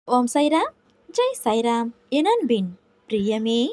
ஓம் சைராம் ஜெய் சைராம் என் அன்பின் பிரியமே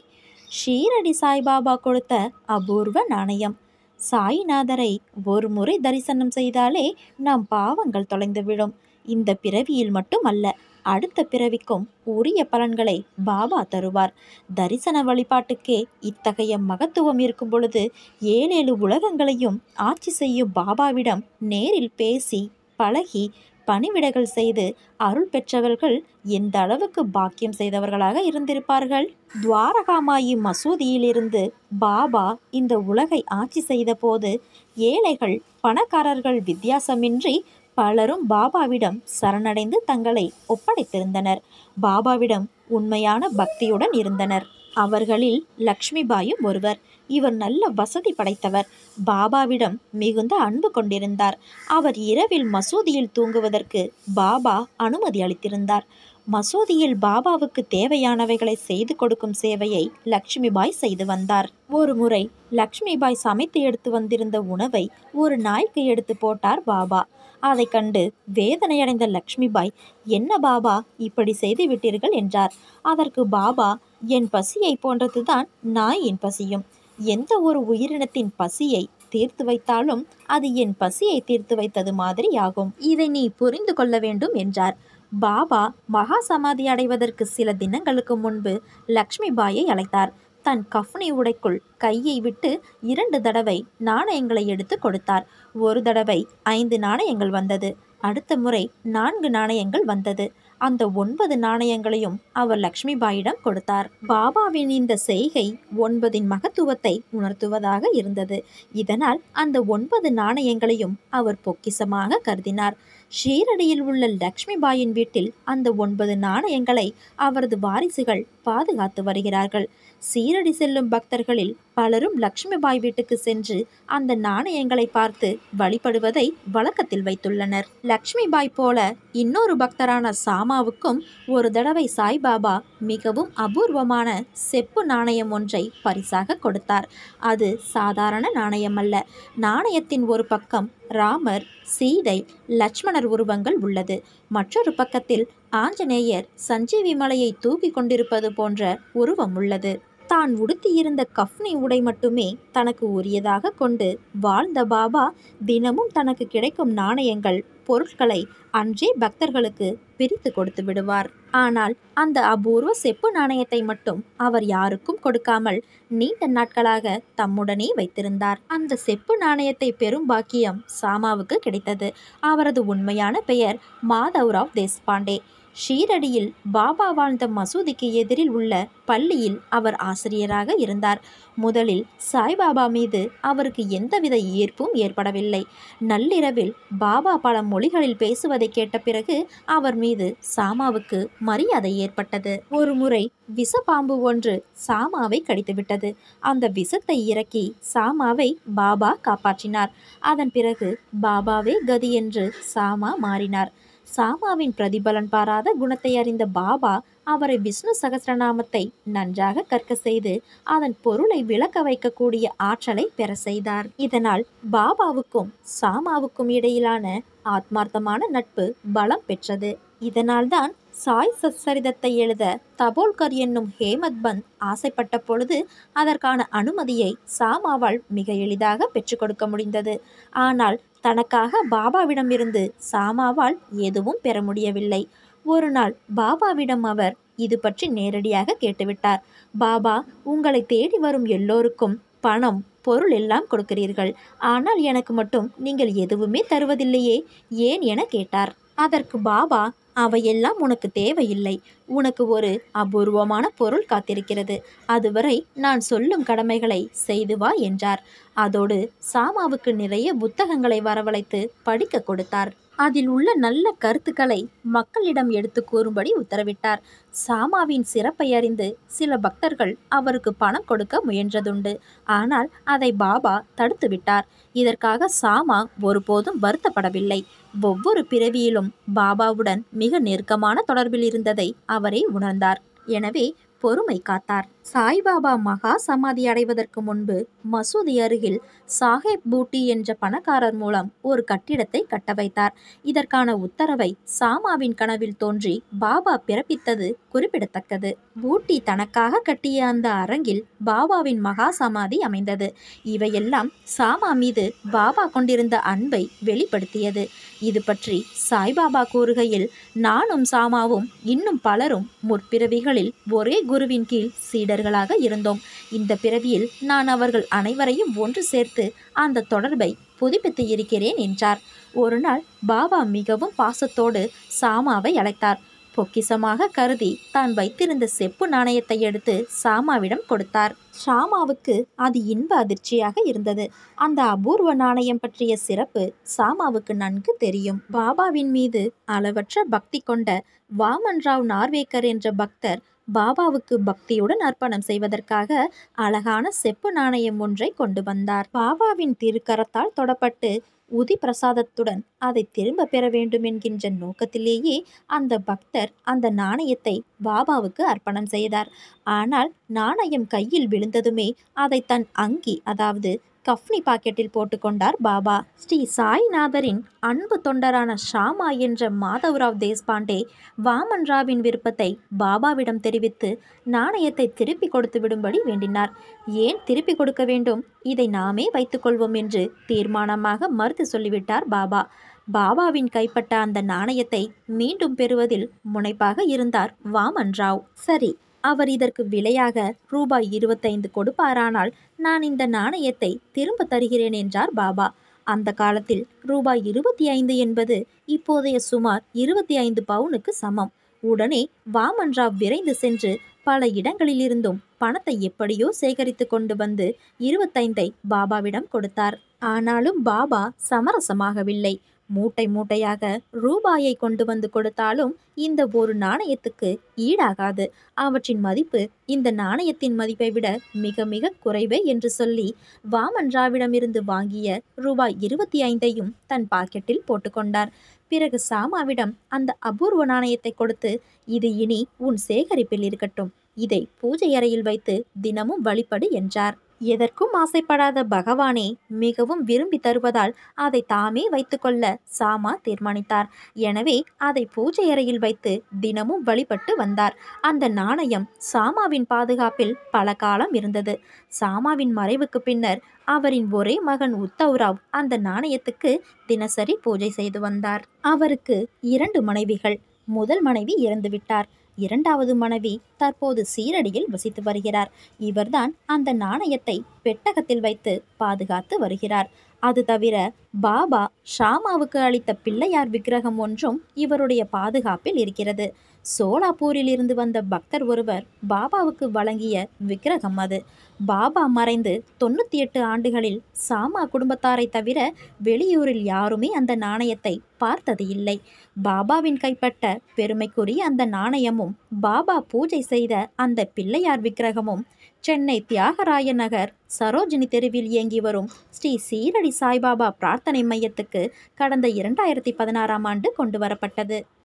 ஷீரடி சாய்பாபா கொடுத்த அபூர்வ நாணயம் சாய்நாதரை ஒரு முறை தரிசனம் செய்தாலே நம் பாவங்கள் தொலைந்துவிடும் இந்த பிறவியில் மட்டுமல்ல அடுத்த பிறவிக்கும் உரிய பலன்களை பாபா தருவார் தரிசன வழிபாட்டுக்கே இத்தகைய மகத்துவம் இருக்கும் பொழுது ஏழேழு உலகங்களையும் ஆட்சி செய்யும் பாபாவிடம் நேரில் பேசி பழகி பணிவிடைகள் செய்து அருள் பெற்றவர்கள் எந்த அளவுக்கு பாக்கியம் செய்தவர்களாக இருந்திருப்பார்கள் துவாரகாமாயி மசூதியிலிருந்து பாபா இந்த உலகை ஆட்சி செய்தபோது ஏழைகள் பணக்காரர்கள் வித்தியாசமின்றி பலரும் பாபாவிடம் சரணடைந்து தங்களை ஒப்படைத்திருந்தனர் பாபாவிடம் உண்மையான பக்தியுடன் இருந்தனர் அவர்களில் லக்ஷ்மிபாயும் ஒருவர் இவர் நல்ல வசதி படைத்தவர் பாபாவிடம் மிகுந்த அன்பு கொண்டிருந்தார் அவர் இரவில் மசூதியில் தூங்குவதற்கு பாபா அனுமதி அளித்திருந்தார் மசூதியில் பாபாவுக்கு தேவையானவைகளை செய்து கொடுக்கும் சேவையை லக்ஷ்மிபாய் செய்து வந்தார் ஒரு முறை லக்ஷ்மிபாய் சமைத்து எடுத்து வந்திருந்த உணவை ஒரு நாய்க்கு எடுத்து போட்டார் பாபா அதை கண்டு வேதனையடைந்த லக்ஷ்மிபாய் என்ன பாபா இப்படி செய்து விட்டீர்கள் என்றார் அதற்கு பாபா என் பசியை போன்றதுதான் நாயின் பசியும் எந்த ஒரு உயிரினத்தின் பசியை தீர்த்து வைத்தாலும் அது என் பசியை தீர்த்து வைத்தது மாதிரி ஆகும் இதை நீ புரிந்து கொள்ள வேண்டும் என்றார் பாபா மகா சமாதி அடைவதற்கு சில தினங்களுக்கு முன்பு லக்ஷ்மிபாயை அழைத்தார் தன் கஃப்னி உடைக்குள் கையை விட்டு இரண்டு தடவை நாணயங்களை எடுத்து கொடுத்தார் ஒரு தடவை ஐந்து நாணயங்கள் வந்தது அடுத்த முறை நான்கு நாணயங்கள் வந்தது அந்த ஒன்பது நாணயங்களையும் அவர் லக்ஷ்மிபாயிடம் கொடுத்தார் பாபாவின் இந்த செய்கை ஒன்பதின் மகத்துவத்தை உணர்த்துவதாக இருந்தது இதனால் அந்த ஒன்பது நாணயங்களையும் அவர் பொக்கிசமாக கருதினார் ஷீரடியில் உள்ள லக்ஷ்மிபாயின் வீட்டில் அந்த ஒன்பது நாணயங்களை அவரது வாரிசுகள் பாதுகாத்து வருகிறார்கள் சீரடி செல்லும் பக்தர்களில் பலரும் லக்ஷ்மிபாய் வீட்டுக்கு சென்று அந்த நாணயங்களை பார்த்து வழிபடுவதை வழக்கத்தில் வைத்துள்ளனர் லக்ஷ்மிபாய் போல இன்னொரு பக்தரான சாமாவுக்கும் ஒரு தடவை சாய்பாபா மிகவும் அபூர்வமான செப்பு நாணயம் ஒன்றை பரிசாக கொடுத்தார் அது சாதாரண நாணயம் அல்ல நாணயத்தின் ஒரு பக்கம் ராமர் சீதை லட்சுமணர் உருவங்கள் உள்ளது மற்றொரு பக்கத்தில் ஆஞ்சநேயர் சஞ்சீவி மலையை தூக்கி கொண்டிருப்பது போன்ற உருவம் உள்ளது தான் உடுத்தியிருந்த கஃப்னி உடை மட்டுமே தனக்கு உரியதாக கொண்டு வாழ்ந்த பாபா தினமும் தனக்கு கிடைக்கும் நாணயங்கள் பொருட்களை அன்றே பக்தர்களுக்கு பிரித்து கொடுத்து விடுவார் ஆனால் அந்த அபூர்வ செப்பு நாணயத்தை மட்டும் அவர் யாருக்கும் கொடுக்காமல் நீண்ட நாட்களாக தம்முடனே வைத்திருந்தார் அந்த செப்பு நாணயத்தை பெரும் பாக்கியம் சாமாவுக்கு கிடைத்தது அவரது உண்மையான பெயர் மாதவ்ராவ் தேஷ்பாண்டே ஷீரடியில் பாபா வாழ்ந்த மசூதிக்கு எதிரில் உள்ள பள்ளியில் அவர் ஆசிரியராக இருந்தார் முதலில் சாய்பாபா மீது அவருக்கு எந்தவித ஈர்ப்பும் ஏற்படவில்லை நள்ளிரவில் பாபா பல மொழிகளில் பேசுவதை கேட்ட பிறகு அவர் மீது சாமாவுக்கு மரியாதை ஏற்பட்டது ஒரு முறை விஷப்பாம்பு ஒன்று சாமாவை கடித்துவிட்டது அந்த விஷத்தை இறக்கி சாமாவை பாபா காப்பாற்றினார் அதன் பிறகு பாபாவே கதி என்று சாமா மாறினார் சாமாவின் பிரதிபலன் பாராத குணத்தை அறிந்த பாபா அவரை விஷ்ணு சகசிரநாமத்தை நன்றாக கற்க செய்து அதன் பொருளை விளக்க வைக்கக்கூடிய ஆற்றலை பெற செய்தார் இதனால் பாபாவுக்கும் சாமாவுக்கும் இடையிலான ஆத்மார்த்தமான நட்பு பலம் பெற்றது இதனால்தான் சாய் சச்சரிதத்தை எழுத தபோல்கர் என்னும் ஹேமத் பந்த் ஆசைப்பட்ட பொழுது அதற்கான அனுமதியை சாமாவால் மிக எளிதாக பெற்றுக் கொடுக்க முடிந்தது ஆனால் தனக்காக பாபாவிடமிருந்து சாமாவால் எதுவும் பெற முடியவில்லை ஒரு நாள் பாபாவிடம் அவர் இது பற்றி நேரடியாக கேட்டுவிட்டார் பாபா உங்களை தேடி வரும் எல்லோருக்கும் பணம் பொருள் எல்லாம் கொடுக்கிறீர்கள் ஆனால் எனக்கு மட்டும் நீங்கள் எதுவுமே தருவதில்லையே ஏன் என கேட்டார் அதற்கு பாபா அவையெல்லாம் உனக்கு தேவையில்லை உனக்கு ஒரு அபூர்வமான பொருள் காத்திருக்கிறது அதுவரை நான் சொல்லும் கடமைகளை செய்து வா என்றார் அதோடு சாமாவுக்கு நிறைய புத்தகங்களை வரவழைத்து படிக்க கொடுத்தார் அதில் உள்ள நல்ல கருத்துக்களை மக்களிடம் எடுத்து கூறும்படி உத்தரவிட்டார் சாமாவின் சிறப்பை அறிந்து சில பக்தர்கள் அவருக்கு பணம் கொடுக்க முயன்றதுண்டு ஆனால் அதை பாபா தடுத்துவிட்டார் இதற்காக சாமா ஒருபோதும் வருத்தப்படவில்லை ஒவ்வொரு பிறவியிலும் பாபாவுடன் மிக நெருக்கமான தொடர்பில் இருந்ததை அவரே உணர்ந்தார் எனவே பொறுமை காத்தார் சாய்பாபா மகா சமாதி அடைவதற்கு முன்பு மசூதி அருகில் சாஹேப் பூட்டி என்ற பணக்காரர் மூலம் ஒரு கட்டிடத்தை கட்ட வைத்தார் இதற்கான உத்தரவை சாமாவின் கனவில் தோன்றி பாபா பிறப்பித்தது குறிப்பிடத்தக்கது பூட்டி தனக்காக கட்டிய அந்த அரங்கில் பாபாவின் மகா சமாதி அமைந்தது இவையெல்லாம் சாமா மீது பாபா கொண்டிருந்த அன்பை வெளிப்படுத்தியது இது பற்றி சாய்பாபா கூறுகையில் நானும் சாமாவும் இன்னும் பலரும் முற்பிறவிகளில் ஒரே குருவின் கீழ் சீடர்களாக இருந்தோம் இந்த பிறவியில் நான் அவர்கள் அனைவரையும் ஒன்று சேர்த்து அந்த தொடர்பை புதுப்பித்து இருக்கிறேன் என்றார் ஒரு நாள் பாபா மிகவும் பாசத்தோடு சாமாவை அழைத்தார் பொக்கிசமாக கருதி தான் வைத்திருந்த செப்பு நாணயத்தை எடுத்து சாமாவிடம் கொடுத்தார் ஷாமாவுக்கு அது இன்ப அதிர்ச்சியாக இருந்தது அந்த அபூர்வ நாணயம் பற்றிய சிறப்பு சாமாவுக்கு நன்கு தெரியும் பாபாவின் மீது அளவற்ற பக்தி கொண்ட வாமன் ராவ் நார்வேக்கர் என்ற பக்தர் பாபாவுக்கு பக்தியுடன் அர்ப்பணம் செய்வதற்காக அழகான செப்பு நாணயம் ஒன்றை கொண்டு வந்தார் பாபாவின் திருக்கரத்தால் தொடப்பட்டு உதி பிரசாதத்துடன் அதை திரும்ப பெற வேண்டும் என்கின்ற நோக்கத்திலேயே அந்த பக்தர் அந்த நாணயத்தை பாபாவுக்கு அர்ப்பணம் செய்தார் ஆனால் நாணயம் கையில் விழுந்ததுமே அதை தன் அங்கி அதாவது கஃப்னி பாக்கெட்டில் போட்டுக்கொண்டார் பாபா ஸ்ரீ சாய்நாதரின் அன்பு தொண்டரான ஷாமா என்ற மாதவ்ராவ் தேஷ்பாண்டே வாமன் ராவின் விருப்பத்தை பாபாவிடம் தெரிவித்து நாணயத்தை திருப்பி கொடுத்து விடும்படி வேண்டினார் ஏன் திருப்பி கொடுக்க வேண்டும் இதை நாமே வைத்துக்கொள்வோம் என்று தீர்மானமாக மறுத்து சொல்லிவிட்டார் பாபா பாபாவின் கைப்பட்ட அந்த நாணயத்தை மீண்டும் பெறுவதில் முனைப்பாக இருந்தார் வாமன் ராவ் சரி அவர் இதற்கு விலையாக ரூபாய் இருபத்தைந்து கொடுப்பாரானால் நான் இந்த நாணயத்தை திரும்ப தருகிறேன் என்றார் பாபா அந்த காலத்தில் ரூபாய் இருபத்தி ஐந்து என்பது இப்போதைய சுமார் இருபத்தி ஐந்து பவுனுக்கு சமம் உடனே வாமன் ராவ் விரைந்து சென்று பல இடங்களிலிருந்தும் பணத்தை எப்படியோ சேகரித்து கொண்டு வந்து இருபத்தைந்தை பாபாவிடம் கொடுத்தார் ஆனாலும் பாபா சமரசமாகவில்லை மூட்டை மூட்டையாக ரூபாயை கொண்டு வந்து கொடுத்தாலும் இந்த ஒரு நாணயத்துக்கு ஈடாகாது அவற்றின் மதிப்பு இந்த நாணயத்தின் மதிப்பை விட மிக மிக குறைவே என்று சொல்லி வாமன் ராவிடமிருந்து வாங்கிய ரூபாய் இருபத்தி ஐந்தையும் தன் பாக்கெட்டில் போட்டுக்கொண்டார் பிறகு சாமாவிடம் அந்த அபூர்வ நாணயத்தை கொடுத்து இது இனி உன் சேகரிப்பில் இருக்கட்டும் இதை பூஜை அறையில் வைத்து தினமும் வழிபடு என்றார் எதற்கும் ஆசைப்படாத பகவானே மிகவும் விரும்பி தருவதால் அதை தாமே வைத்துக்கொள்ள சாமா தீர்மானித்தார் எனவே அதை பூஜை அறையில் வைத்து தினமும் வழிபட்டு வந்தார் அந்த நாணயம் சாமாவின் பாதுகாப்பில் பல காலம் இருந்தது சாமாவின் மறைவுக்கு பின்னர் அவரின் ஒரே மகன் உத்தவ்ராவ் அந்த நாணயத்துக்கு தினசரி பூஜை செய்து வந்தார் அவருக்கு இரண்டு மனைவிகள் முதல் மனைவி இறந்துவிட்டார் இரண்டாவது மனைவி தற்போது சீரடியில் வசித்து வருகிறார் இவர்தான் அந்த நாணயத்தை பெட்டகத்தில் வைத்து பாதுகாத்து வருகிறார் அது தவிர பாபா ஷாமாவுக்கு அளித்த பிள்ளையார் விக்கிரகம் ஒன்றும் இவருடைய பாதுகாப்பில் இருக்கிறது சோலாப்பூரில் இருந்து வந்த பக்தர் ஒருவர் பாபாவுக்கு வழங்கிய விக்கிரகம் அது பாபா மறைந்து தொண்ணூற்றி எட்டு ஆண்டுகளில் சாமா குடும்பத்தாரை தவிர வெளியூரில் யாருமே அந்த நாணயத்தை பார்த்தது இல்லை பாபாவின் கைப்பட்ட பெருமைக்குரிய அந்த நாணயமும் பாபா பூஜை செய்த அந்த பிள்ளையார் விக்கிரகமும் சென்னை தியாகராய நகர் சரோஜினி தெருவில் இயங்கி வரும் ஸ்ரீ சீரடி சாய்பாபா பிரார்த்தனை மையத்துக்கு கடந்த இரண்டாயிரத்தி பதினாறாம் ஆண்டு கொண்டு வரப்பட்டது